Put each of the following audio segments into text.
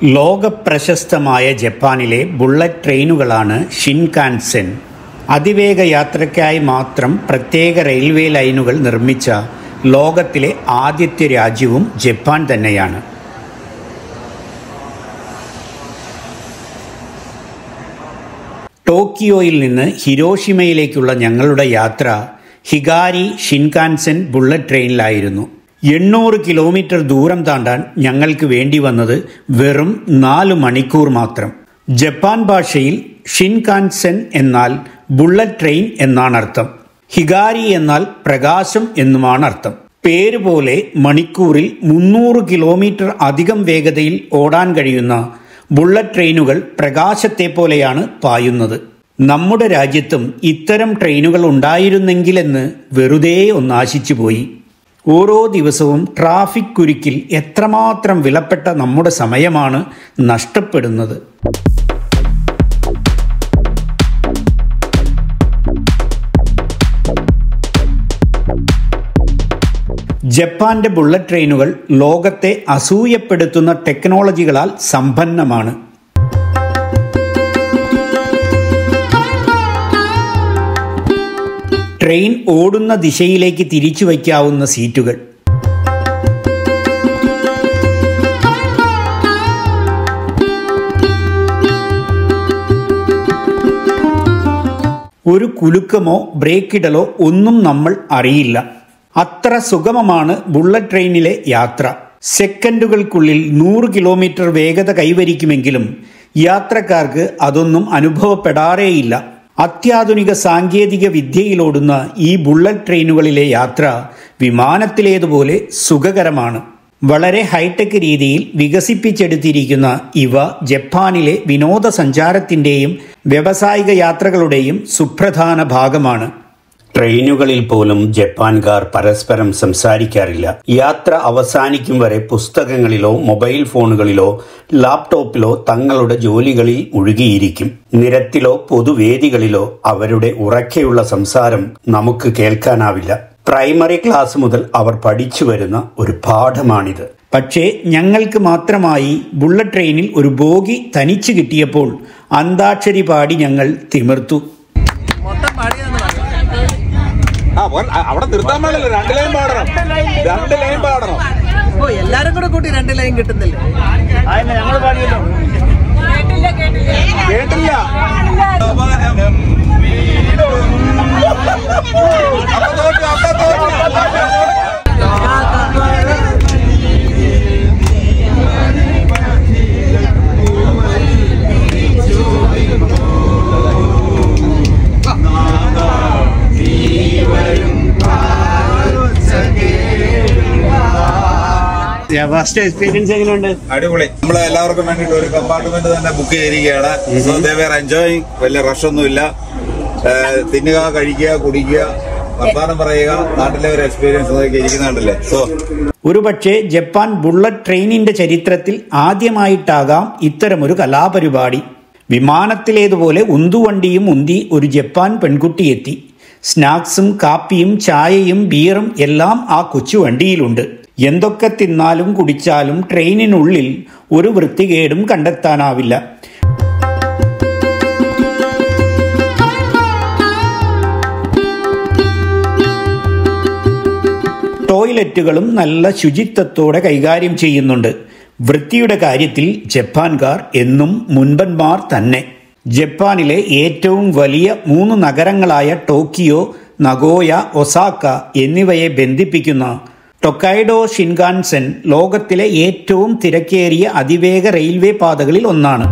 ലോകപ്രശസ്തമായ ജപ്പാനിലെ bullet ട്രെയിനുകളാണ് Shinkansen അതിവേഗ യാത്രയ്ക്കായി മാത്രം പ്രത്യേക റെയിൽവേ ലൈനുകൾ നിർമ്മിച്ച ലോകത്തിലെ ആദ്യത്തെ രാജ്യവും ജപ്പാൻ തന്നെയാണ് ടോക്കിയോയിൽ നിന്ന് ഹിരോഷിമയിലേക്കുള്ള ഞങ്ങളുടെ യാത്ര ഹിഗാരി ഷിൻകാൻസെൻ ബുള്ളറ്റ് ട്രെയിനിലായിരുന്നു എണ്ണൂറ് കിലോമീറ്റർ ദൂരം താണ്ടാൻ ഞങ്ങൾക്ക് വേണ്ടി വന്നത് വെറും നാല് മണിക്കൂർ മാത്രം ജപ്പാൻ ഭാഷയിൽ ഷിൻകാൻസെൻ എന്നാൽ ബുള്ളറ്റ് ട്രെയിൻ എന്നാണ് അർത്ഥം ഹിഗാരി എന്നാൽ പ്രകാശം എന്നുമാണ് അർത്ഥം പേര് പോലെ മണിക്കൂറിൽ മുന്നൂറ് കിലോമീറ്റർ അധികം വേഗതയിൽ ഓടാൻ കഴിയുന്ന ബുള്ളറ്റ് ട്രെയിനുകൾ പ്രകാശത്തെ പോലെയാണ് പായുന്നത് നമ്മുടെ രാജ്യത്തും ഇത്തരം ട്രെയിനുകൾ ഉണ്ടായിരുന്നെങ്കിലെന്ന് വെറുതെ ഒന്നാശിച്ചു പോയി ഓരോ ദിവസവും ട്രാഫിക് കുരുക്കിൽ എത്രമാത്രം വിലപ്പെട്ട നമ്മുടെ സമയമാണ് നഷ്ടപ്പെടുന്നത് ജപ്പാന്റെ ബുള്ളറ്റ് ട്രെയിനുകൾ ലോകത്തെ അസൂയപ്പെടുത്തുന്ന ടെക്നോളജികളാൽ സമ്പന്നമാണ് ട്രെയിൻ ഓടുന്ന ദിശയിലേക്ക് തിരിച്ചു വയ്ക്കാവുന്ന സീറ്റുകൾ ഒരു കുലുക്കമോ ബ്രേക്കിടലോ ഒന്നും നമ്മൾ അറിയില്ല അത്ര സുഗമമാണ് ബുള്ളറ്റ് ട്രെയിനിലെ യാത്ര സെക്കൻഡുകൾക്കുള്ളിൽ നൂറ് കിലോമീറ്റർ വേഗത കൈവരിക്കുമെങ്കിലും യാത്രക്കാർക്ക് അതൊന്നും അനുഭവപ്പെടാറേയില്ല അത്യാധുനിക സാങ്കേതിക വിദ്യയിലോടുന്ന ഈ ബുള്ളറ്റ് ട്രെയിനുകളിലെ യാത്ര വിമാനത്തിലേതുപോലെ സുഖകരമാണ് വളരെ ഹൈടെക് രീതിയിൽ വികസിപ്പിച്ചെടുത്തിരിക്കുന്ന ഇവ ജപ്പാനിലെ വിനോദസഞ്ചാരത്തിൻ്റെയും വ്യാവസായിക യാത്രകളുടെയും സുപ്രധാന ഭാഗമാണ് ട്രെയിനുകളിൽ പോലും ജപ്പാൻകാർ പരസ്പരം സംസാരിക്കാറില്ല യാത്ര അവസാനിക്കും വരെ പുസ്തകങ്ങളിലോ മൊബൈൽ ഫോണുകളിലോ ലാപ്ടോപ്പിലോ തങ്ങളുടെ ജോലികളിൽ മുഴുകിയിരിക്കും നിരത്തിലോ പൊതുവേദികളിലോ അവരുടെ ഉറക്കെയുള്ള സംസാരം നമുക്ക് കേൾക്കാനാവില്ല പ്രൈമറി ക്ലാസ് മുതൽ അവർ പഠിച്ചു വരുന്ന ഒരു പാഠമാണിത് പക്ഷേ ഞങ്ങൾക്ക് മാത്രമായി ബുള്ളറ്റ് ട്രെയിനിൽ ഒരു ബോഗി തനിച്ചു കിട്ടിയപ്പോൾ അന്താക്ഷരി പാടി ഞങ്ങൾ തിമിർത്തു മൊത്തം പാടിയെന്ന് പറഞ്ഞു ആ പോൻ- അ- അവിടെ നിർത്താൻ പാടില്ല രണ്ട് ലൈൻ പാടണം രണ്ട് ലൈൻ പാടണം ഓ എല്ലാരും കൂടെ കൂട്ടി രണ്ട് ലൈൻ കിട്ടുന്നില്ല കേട്ടില്ല അപ്പൊ തോറ്റു, അപ്പൊ തോറ്റു. ഫസ്റ്റ് എക്സ്പീരിയൻസ് എങ്ങനെയുണ്ട് അടിപൊളി നമ്മളെ എല്ലാവർക്കും വേണ്ടിട്ട് ഒരു കമ്പാർട്ട്മെന്റ് തന്നെ ബുക്ക് ചെയ്തിരിക്കുകയാണ് സോ ദേ വേർ എൻജോയിങ് വലിയ റഷ് ഒന്നുമില്ല ഏഹ്, തിന്നുക കഴിക്കുക കുടിക്കുക വർത്താനം പറയുക നാട്ടിലെ ഒരു എക്സ്പീരിയൻസ് നോക്കി ഇരിക്കുന്നുണ്ടല്ലേ സോ ഒരുപക്ഷെ ജപ്പാൻ ബുള്ളറ്റ് ട്രെയിനിന്റെ ചരിത്രത്തിൽ ആദ്യമായിട്ടാകാം ഇത്തരമൊരു കലാപരിപാടി വിമാനത്തിലേതുപോലെ ഉന്തുവണ്ടിയും ഉന്തി ഒരു ജപ്പാൻ പെൺകുട്ടി എത്തി സ്നാക്സും കാപ്പിയും ചായയും ബീറും എല്ലാം ആ കൊച്ചു വണ്ടിയിലുണ്ട് എന്തൊക്കെ തിന്നാലും കുടിച്ചാലും ട്രെയിനിനുള്ളിൽ ഒരു വൃത്തികേടും കണ്ടെത്താനാവില്ല ടോയ്ലറ്റുകളും നല്ല ശുചിത്വത്തോടെ കൈകാര്യം ചെയ്യുന്നുണ്ട് വൃത്തിയുടെ കാര്യത്തിൽ ജപ്പാൻകാർ എന്നും മുൻപന്മാർ തന്നെ ജപ്പാനിലെ ഏറ്റവും വലിയ മൂന്ന് നഗരങ്ങളായ ടോക്കിയോ നഗോയ ഒസാക്ക എന്നിവയെ ബന്ധിപ്പിക്കുന്ന ടൊക്കൈഡോ ഷിൻകാൻസെൻ ലോകത്തിലെ ഏറ്റവും തിരക്കേറിയ അതിവേഗ റെയിൽവേ പാതകളിൽ ഒന്നാണ്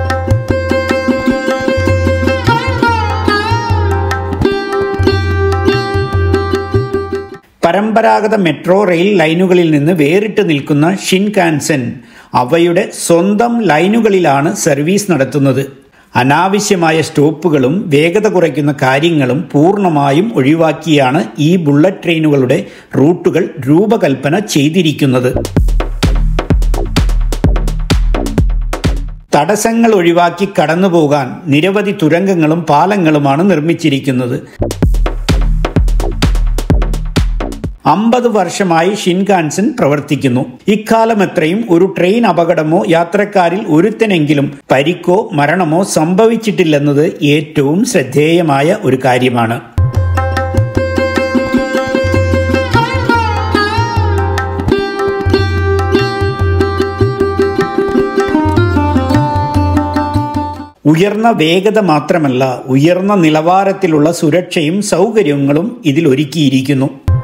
പരമ്പരാഗത മെട്രോ റെയിൽ ലൈനുകളിൽ നിന്ന് വേറിട്ട് നിൽക്കുന്ന ഷിൻകാൻസെൻ അവയുടെ സ്വന്തം ലൈനുകളിലാണ് സർവീസ് നടത്തുന്നത് അനാവശ്യമായ സ്റ്റോപ്പുകളും വേഗത കുറയ്ക്കുന്ന കാര്യങ്ങളും പൂർണ്ണമായും ഒഴിവാക്കിയാണ് ഈ ബുള്ളറ്റ് ട്രെയിനുകളുടെ റൂട്ടുകൾ രൂപകൽപ്പന ചെയ്തിരിക്കുന്നത് തടസ്സങ്ങൾ ഒഴിവാക്കി കടന്നുപോകാൻ നിരവധി തുരങ്കങ്ങളും പാലങ്ങളുമാണ് നിർമ്മിച്ചിരിക്കുന്നത് അമ്പത് വർഷമായി ഷിൻകാൻസൻ പ്രവർത്തിക്കുന്നു ഇക്കാലമത്രയും ഒരു ട്രെയിൻ അപകടമോ യാത്രക്കാരിൽ ഒരുത്തനെങ്കിലും പരിക്കോ മരണമോ സംഭവിച്ചിട്ടില്ലെന്നത് ഏറ്റവും ശ്രദ്ധേയമായ ഒരു കാര്യമാണ് ഉയർന്ന വേഗത മാത്രമല്ല ഉയർന്ന നിലവാരത്തിലുള്ള സുരക്ഷയും സൗകര്യങ്ങളും ഇതിൽ ഒരുക്കിയിരിക്കുന്നു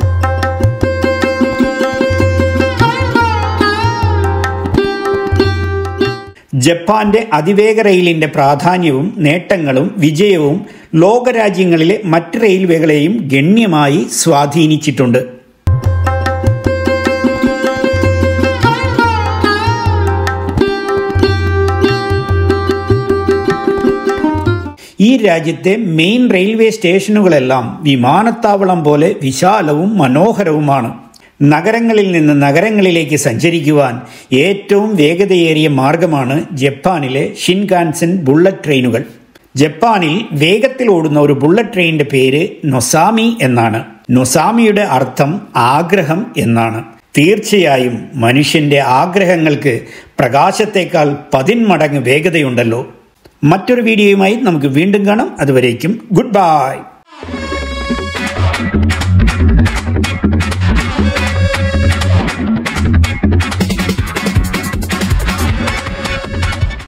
ജപ്പാന്റെ അതിവേഗ റെയിലിന്റെ പ്രാധാന്യവും നേട്ടങ്ങളും വിജയവും ലോകരാജ്യങ്ങളിലെ മറ്റ് റെയിൽവേകളെയും ഗണ്യമായി സ്വാധീനിച്ചിട്ടുണ്ട് ഈ രാജ്യത്തെ മെയിൻ റെയിൽവേ സ്റ്റേഷനുകളെല്ലാം വിമാനത്താവളം പോലെ വിശാലവും മനോഹരവുമാണ് നഗരങ്ങളിൽ നിന്ന് നഗരങ്ങളിലേക്ക് സഞ്ചരിക്കുവാൻ ഏറ്റവും വേഗതയേറിയ മാർഗമാണ് ജപ്പാനിലെ ഷിൻകാൻസൻ ബുള്ളറ്റ് ട്രെയിനുകൾ ജപ്പാനിൽ വേഗത്തിൽ ഓടുന്ന ഒരു ബുള്ളറ്റ് ട്രെയിനിന്റെ പേര് നൊസാമി എന്നാണ് നൊസാമിയുടെ അർത്ഥം ആഗ്രഹം എന്നാണ് തീർച്ചയായും മനുഷ്യന്റെ ആഗ്രഹങ്ങൾക്ക് പ്രകാശത്തേക്കാൾ പതിന്മടങ്ങ് വേഗതയുണ്ടല്ലോ മറ്റൊരു വീഡിയോയുമായി നമുക്ക് വീണ്ടും കാണാം അതുവരേക്കും ഗുഡ് ബൈ